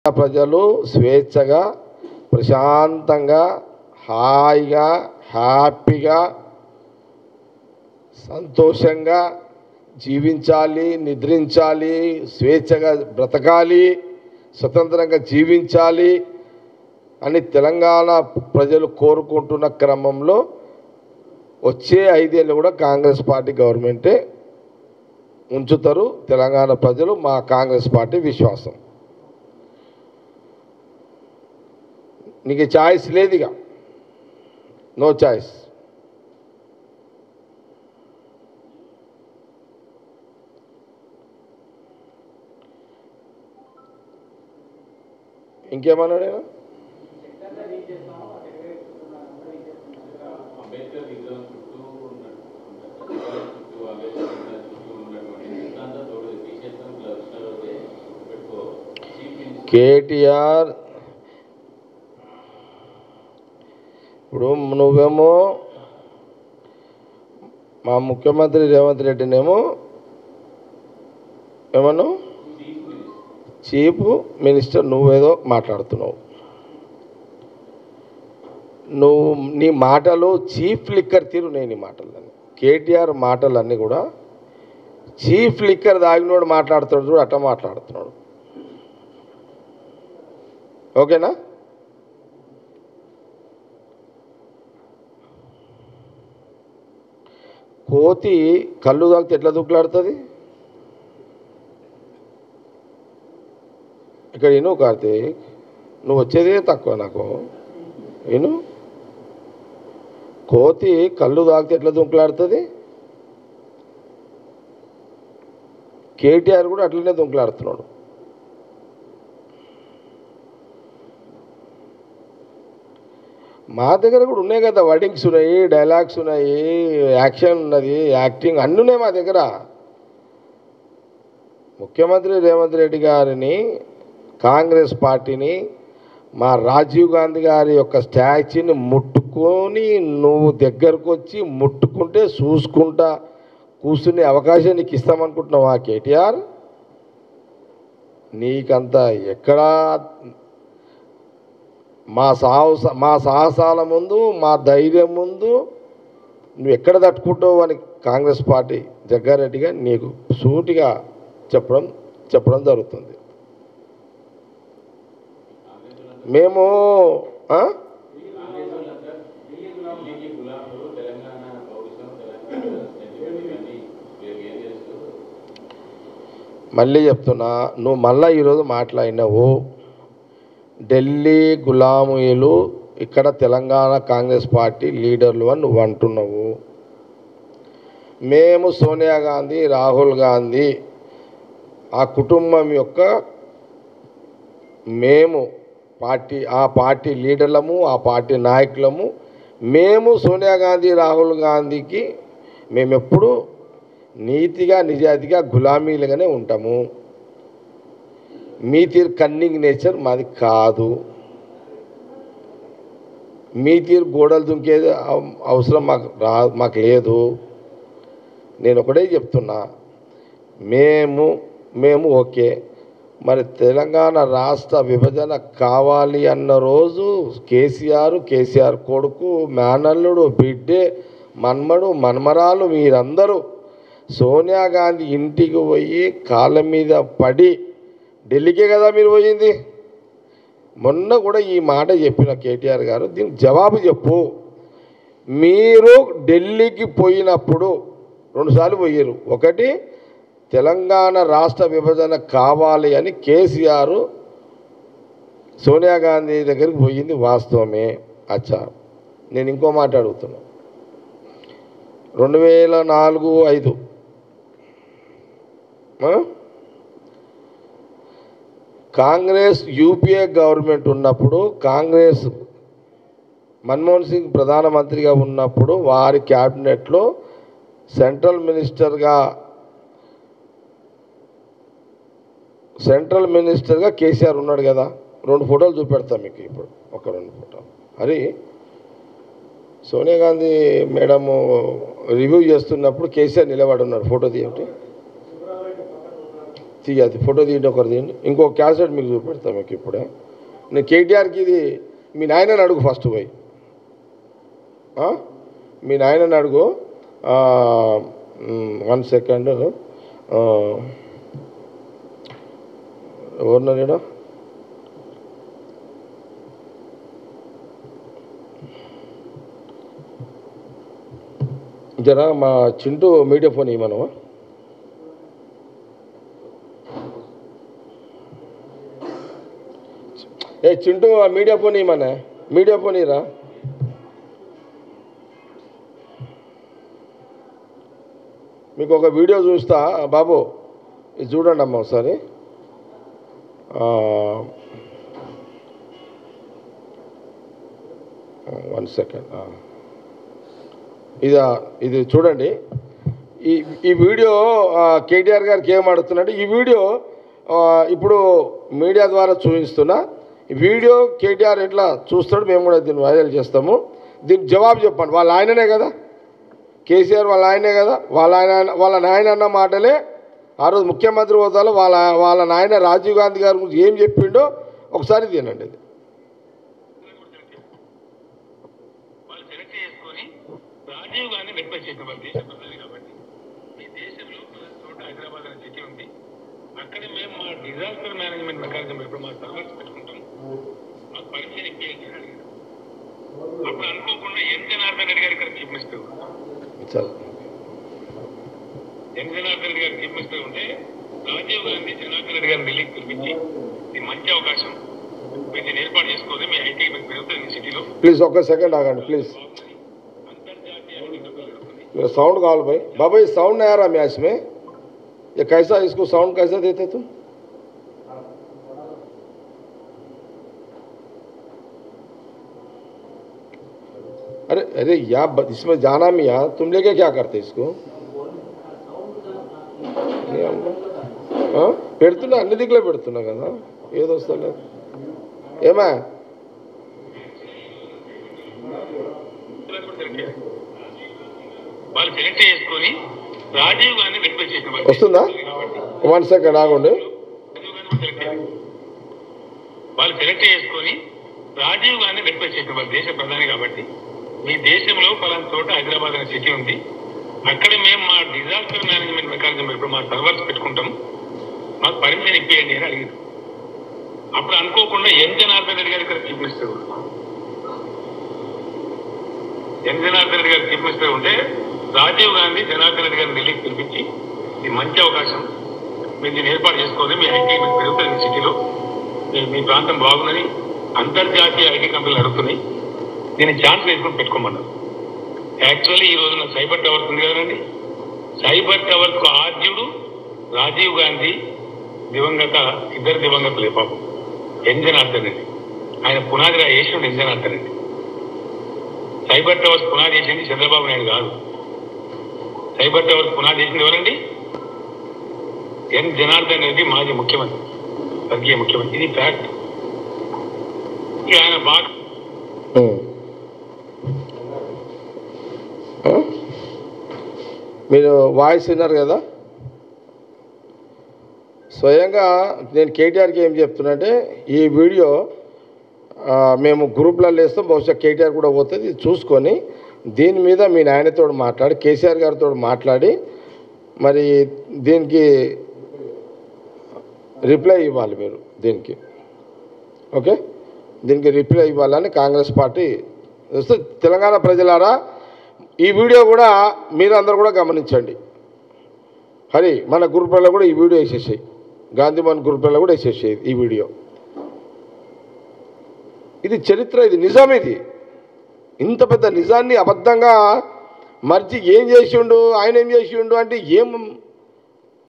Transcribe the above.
ప్రజలు స్వేచ్ఛగా ప్రశాంతంగా హాయిగా హ్యాపీగా సంతోషంగా జీవించాలి నిద్రించాలి స్వేచ్ఛగా బ్రతకాలి స్వతంత్రంగా జీవించాలి అని తెలంగాణ ప్రజలు కోరుకుంటున్న క్రమంలో వచ్చే ఐదేళ్ళు కూడా కాంగ్రెస్ పార్టీ గవర్నమెంటే ఉంచుతారు తెలంగాణ ప్రజలు మా కాంగ్రెస్ పార్టీ విశ్వాసం నీకు ఛాయిస్ లేదు ఇక నో ఛాయిస్ ఇంకేమన్నాడు ఆయన? అంబేద్కర్ విగ్రహం చుట్టూ ఉన్నట్టు చుట్టూ అంబేద్కర్ విగ్రహం చుట్టూ ఉన్నటువంటి సిద్ధాంతం తోడు తీసేస్తాం లక్షణాలు పెట్టుకో చీఫ్ మినిస్టర్ కేటీఆర్ ఇప్పుడు నువ్వేమో మా ముఖ్యమంత్రి రేవంత్ రెడ్డినేమో ఏమన్నావు చీఫ్ మినిస్టర్ చీఫ్ మినిస్టర్ నువ్వేదో మాట్లాడుతున్నావు నువ్వు నీ మాటలు చీఫ్ లిక్కర్ తీరు నేను నీ మాటలన్నీ కేటీఆర్ మాటలన్నీ కూడా చీఫ్ లిక్కర్ దాగినోడు మాట్లాడుతున్నాడు చూడు అట్లా మాట్లాడుతున్నాడు ఓకేనా కోతి కళ్ళు తాగితే ఎట్లా దుక్కులాడుతుంది ఇక్కడ విను కార్తీక్ నువ్వు వచ్చేదే తక్కువ నాకు విను కోతి కళ్ళు తాగితే ఎట్లా దుంకులాడుతుంది కేటీఆర్ కూడా అట్లనే దుంకులాడుతున్నాడు మా దగ్గర కూడా ఉన్నాయి కదా వర్డింగ్స్ ఉన్నాయి డైలాగ్స్ ఉన్నాయి యాక్షన్ ఉన్నది యాక్టింగ్ అన్నీ ఉన్నాయి మా దగ్గర ముఖ్యమంత్రి రేవంత్ రెడ్డి గారిని కాంగ్రెస్ పార్టీని మా రాజీవ్ గాంధీ గారి యొక్క స్టాచ్యూని ముట్టుకొని నువ్వు దగ్గరకు వచ్చి ముట్టుకుంటే చూసుకుంటా కూర్చునే అవకాశం నీకు ఇస్తామనుకుంటున్నావా కేటీఆర్ నీకంత ఎక్కడా మా సాహస మా సాహసాల ముందు మా ధైర్యం ముందు నువ్వు ఎక్కడ తట్టుకుంటావు అని కాంగ్రెస్ పార్టీ జగ్గారెడ్డిగా నీకు సూటిగా చెప్పడం చెప్పడం జరుగుతుంది మేము ఆ? ఢిల్లీకి గులాంలు తెలంగాణ పౌరుషం తెలంగాణ సెంటిమెంట్ ఇవన్నీ వీళ్ళకి ఏం తెలుసు మళ్ళీ చెప్తున్నా నువ్వు మళ్ళీ ఈరోజు మాట్లాడినావు ఢిల్లీ గులాములు ఇక్కడ తెలంగాణ కాంగ్రెస్ పార్టీ లీడర్లు అని నువ్వు అంటున్నావు మేము సోనియా గాంధీ రాహుల్ గాంధీ ఆ కుటుంబం యొక్క మేము పార్టీ ఆ పార్టీ లీడర్లము ఆ పార్టీ నాయకులము మేము సోనియా గాంధీ రాహుల్ గాంధీకి మేము ఎప్పుడు నీతిగా నిజాయితీగా గులామీలుగానే ఉంటాము మీ తీరు కన్నింగ్ నేచర్ మాది కాదు మీ తీరు గోడలు దుంకేది అవ- అవసరం మాకు రా మాకు లేదు నేను ఒకటే చెప్తున్నా మేము మేము ఓకే మరి తెలంగాణ రాష్ట్ర విభజన కావాలి అన్న రోజు కేసీఆర్ కేసీఆర్ కొడుకు మేనల్లుడు బిడ్డే మన్మడు మన్మరాలు మీరందరూ సోనియా గాంధీ ఇంటికి పోయి కాళ్ళ మీద పడి ఢిల్లీకే కదా మీరు పోయింది మొన్న కూడా ఈ మాట చెప్పిన కేటీఆర్ గారు దీనికి జవాబు చెప్పు మీరు ఢిల్లీకి పోయినప్పుడు రెండుసార్లు పోయారు ఒకటి తెలంగాణ రాష్ట్ర విభజన కావాలి అని కేసీఆర్ సోనియా గాంధీ దగ్గరికి పోయింది వాస్తవమే అచ్చా నేను ఇంకో మాట అడుగుతున్నా రెండు వేల నాలుగు ఐదు ఆ? కాంగ్రెస్ యూపీఏ గవర్నమెంట్ ఉన్నప్పుడు కాంగ్రెస్ మన్మోహన్ సింగ్ ప్రధానమంత్రిగా ఉన్నప్పుడు వారి క్యాబినెట్లో సెంట్రల్ మినిస్టర్గా సెంట్రల్ మినిస్టర్గా కేసీఆర్ ఉన్నాడు కదా రెండు ఫోటోలు చూపెడతాం మీకు ఇప్పుడు ఒక రెండు ఫోటోలు అది సోనియా గాంధీ మేడం రివ్యూ చేస్తున్నప్పుడు కేసీఆర్ నిలబడి ఉన్నారు ఫోటో తీయండి తీయది ఫోటో తీయండి ఒకరు తీయండి ఇంకో క్యాసెట్ మీకు చూపెడతాను మీకు ఇప్పుడే నేను కేటీఆర్కి ఇది మీ నాయనని అడుగు ఫస్ట్ పోయి ఆ? మీ నాయనని అడుగు వన్ సెకండ్ ఎవరున్నారు ఈడ? జరా మా చింటూ మీడియా ఫోన్ ఇవ్వమనవా ఏ చింటూ ఆ మీడియా ఫోన్ ఇవ్వమనే మీడియా ఫోన్ ఇరా మీకు ఒక వీడియో చూస్తా బాబు ఇది చూడండి అమ్మ ఒకసారి వన్ సెకండ్ ఇది ఇది చూడండి ఈ ఈ వీడియో ఆ, కేటీఆర్ గారికి ఏం అడుగుతున్నాడు ఈ వీడియో ఆ, ఇప్పుడు మీడియా ద్వారా చూపిస్తున్నా ఈ వీడియో కేటీఆర్ ఎట్లా చూస్తాడు మేము కూడా దీన్ని వైరల్ చేస్తాము దీనికి జవాబు చెప్పండి వాళ్ళ ఆయననే కదా కేసీఆర్ వాళ్ళ ఆయనే కదా వాళ్ళ ఆయన వాళ్ళ నాయన అన్న మాటలే ఆ రోజు ముఖ్యమంత్రి హోదాలో వాళ్ళ వాళ్ళ నాయన రాజీవ్ గాంధీ గారి గురించి ఏం చెప్పిండో ఒకసారి తినండి ఇది వాళ్ళు సెలెక్ట్ చేసుకొని రాజీవ్ గాంధీ రిక్వెస్ట్ చేసిన వాళ్ళు దేశ ప్రధాని కాబట్టి ఈ దేశంలో మన చోట హైదరాబాద్ అనే సిటీ ఉంది అక్కడ మేము మా డిజాస్టర్ మేనేజ్మెంట్ మెకానిజం ఇప్పుడు మా సర్వర్స్ పెట్టుకుంటాం మాకు పర్మిషన్ ఇప్పించాలి అని అడిగారు అప్పుడు అనుకోకుండా ఎన్ జనార్దన్ రెడ్డి గారు ఇక్కడ చీఫ్ మినిస్టర్ చాలా ఎన్ జనార్దన్ రెడ్డి గారు చీఫ్ మినిస్టర్ ఉంటే రాజీవ్ గాంధీ జనార్దన్ రెడ్డి గారిని ఢిల్లీకి పిలిపించి ఇది మంచి అవకాశం మీరు దీన్ని ఏర్పాటు చేసుకోవాలి మీ ఐటీ మీకు పెరుగుతుంది మీ సిటీలో ప్లీజ్ ఒక్క సెకండ్ ఆగండి ప్లీజ్ అంతర్జాతీయ ఐటీ కంపెనీలు పెరుగుతుంది मेरा साउंड कॉल भाई बाबा ये साउंड नहीं आ रहा मैच में ये कैसा इसको साउंड कैसा देते तुम अरे अरे या ब- इसमें जाना में यार तुम लेके क्या करते इसको नहीं हम- ఆ? పెడుతున్నా అన్ని దిక్కులో పెడుతున్నా కదా ఏదో వస్తలేదు ఏమా వాళ్ళు సెలెక్ట్ చేసుకొని రాజీవ్ గాంధీ రిక్వెస్ట్ చేసిన వాళ్ళు వస్తుందా కాబట్టి వన్ సెకండ్ ఆగండి రాజీవ్ గాంధీ కూడా సెలెక్ట్ చేయాలి వాళ్ళు సెలెక్ట్ చేసుకొని రాజీవ్ గాంధీ రిక్వెస్ట్ చేసిన వాళ్ళు దేశ ప్రధాని కాబట్టి మీ దేశంలో పలానా చోట హైదరాబాద్ అనే సిటీ ఉంది అక్కడ మేము మా డిజాస్టర్ మేనేజ్మెంట్ మెకానిజం ఇప్పుడు మా సర్వర్స్ పెట్టుకుంటాం మాకు పర్మిషన్ ఇప్పియండి అని అడిగారు అప్పుడు అనుకోకుండా ఎన్ జనార్దన్ రెడ్డి గారు ఇక్కడ chief minister N Janardhan Reddy garu chief minister ఉంటే రాజీవ్ గాంధీ జనార్దన్ రెడ్డి గారిని ఢిల్లీకి పిలిపించి ఇది మంచి అవకాశం మీరు దీన్ని ఏర్పాటు చేసుకోవాలి మీ ఐటీ మీకు పెరుగుతుంది మీ సిటీలో మీ మీ ప్రాంతం బాగుందని అంతర్జాతీయ ఐటీ కంపెనీలు అడుగుతున్నాయి దీన్ని ఛాన్స్ వేసుకొని పెట్టుకోమన్నారు యాక్చువల్లీ ఈ రోజున సైబర్ టవర్స్ ఉంది కదండి సైబర్ టవర్స్ కు ఆద్యుడు రాజీవ్ గాంధీ దివంగత ఇద్దరు దివంగతులే పాపం ఎన్ జనార్దన్ రెడ్డి ఆయన పునాది రా వేసిండు N Janardhan Reddy cyber towers పునాది చేసింది చంద్రబాబు నాయుడు కాదు సైబర్ టవర్స్ పునాది చేసింది ఎవరండి ఎన్ జనార్దన్ రెడ్డి మాజీ ముఖ్యమంత్రి స్వర్గీయ ముఖ్యమంత్రి ఇది ఫ్యాక్ట్ ఇక ఆయన బాగా ఉం. ఆ? మీరు వాయిస్ విన్నారు కదా స్వయంగా నేను కేటీఆర్కి ఏం చెప్తున్నంటే ఈ వీడియో ఆ, మేము గ్రూప్లలో వేస్తాం బహుశా కేటీఆర్ కూడా పోతుంది ఇది చూసుకొని దీని మీద మీ నాయనతో మాట్లాడి కేసీఆర్ గారితో మాట్లాడి మరి దీనికి రిప్లై ఇవ్వాలి మీరు దీనికి ఓకే దీనికి రిప్లై ఇవ్వాలని కాంగ్రెస్ పార్టీ వస్తే తెలంగాణ ప్రజలారా ఈ వీడియో కూడా మీరందరూ కూడా గమనించండి హరి మన గ్రూప్లలో కూడా ఈ వీడియో వేసేసాయి గాంధీమన్ గ్రూప్లలో కూడా వేసేసాయి ఈ వీడియో ఇది చరిత్ర ఇది నిజం ఇది ఇంత పెద్ద నిజాన్ని అబద్ధంగా మర్చి ఏం చేసిండు ఆయన ఏం చేసిండు అంటే ఏం